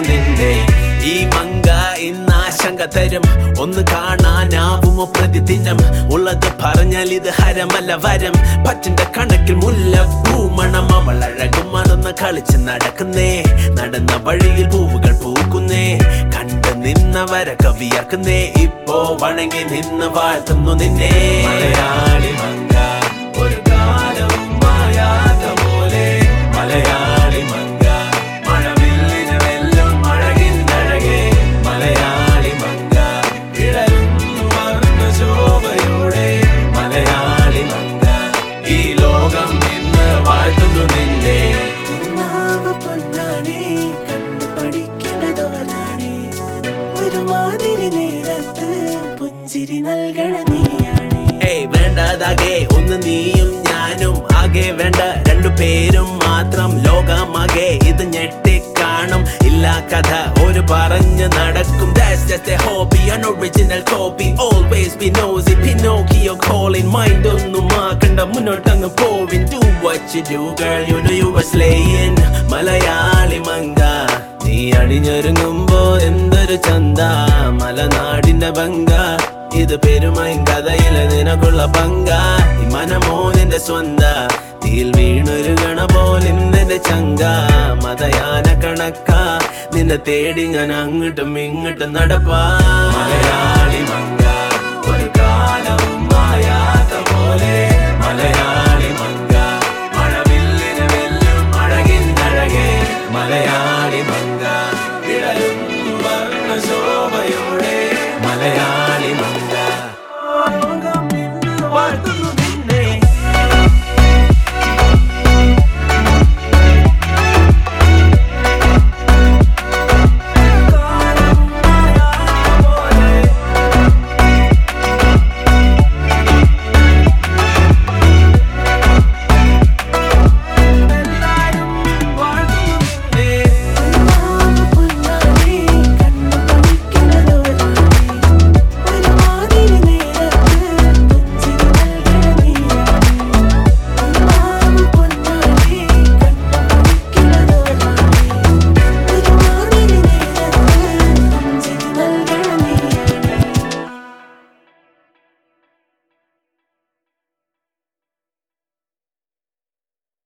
നിന്നെ ഈ മങ്ക ഇന്ന് ആശങ്ക തരും ഒന്ന് കാണാനാവുമോ പ്രതിദിനം ഉള്ളത് പറഞ്ഞാൽ ഇത് ഹരമല്ല വരം പറ്റിന്റെ കണക്കിൽ മുല്ലപ്പൂ മണം അവൾ അഴകും മറന്ന് കളിച്ച് നടക്കുന്നേ നടന്ന വഴിയിൽ പൂവുകൾ പൂക്കുന്നേ കണ്ട് നിന്നവരെ കവിയാക്കുന്നേ ഇപ്പോ വണങ്ങി നിന്ന് വാഴ്ത്തുന്നു നിന്നെ മലയാളി മങ്ക ഒരു കാലവും മായാത്ത പോലെ മലയാളി മങ്ക മഴവില്ലിന് വെല്ലും അഴകിന്നഴകേ മലയാളി മങ്ക ഇഴലുന്നു വർണ്ണ ശോഭയോടെ മലയാളി മങ്ക ഈ ലോകം ഇന്ന് വാഴ്ത്തുന്നു നിന്നെ നാവ് പൊന്നാണേ കണ്ടു പഠിക്കേണ്ടതോനാണേ ഒരുമാതിരി നേരത്ത് പുഞ്ചിരി നൽകണ നീയാണേ ഏയ് വേണ്ടതാകെ ഒന്ന് നീയും ഞാനും ആകെ വേണ്ട രണ്ടു പേരും മാത്രം ലോകമാകെ ഇത് ഞെട്ടിക്കാണും ഇല്ല കഥ ഒരു പറഞ്ഞു നടക്കും That's just a hobby, an original copy Always be nosy, Pinocchio calling Mind ഒന്നും ആക്കണ്ട മുന്നോട്ടങ്ങ് പോവിൻ Do what you do girl, you know you were slaying Malayali മങ്ക നീ അണിഞ്ഞൊരുങ്ങുമ്പോ എന്തൊരു ചന്ത മലനാടിന്റെ ബംഗ ഇത് പെരുമയും കഥയിലെ നിനക്കുള്ള പങ്ക ഈ മനമോ നിന്റെ സ്വന്ത തീൽ വീണൊരു ഗണ പോലിന്റെ ചങ്ക മതയാന കണക്ക നിന്നെ തേടി ഞാൻ അങ്ങോട്ടും ഇങ്ങോട്ടും നടപ്പാ മലയാള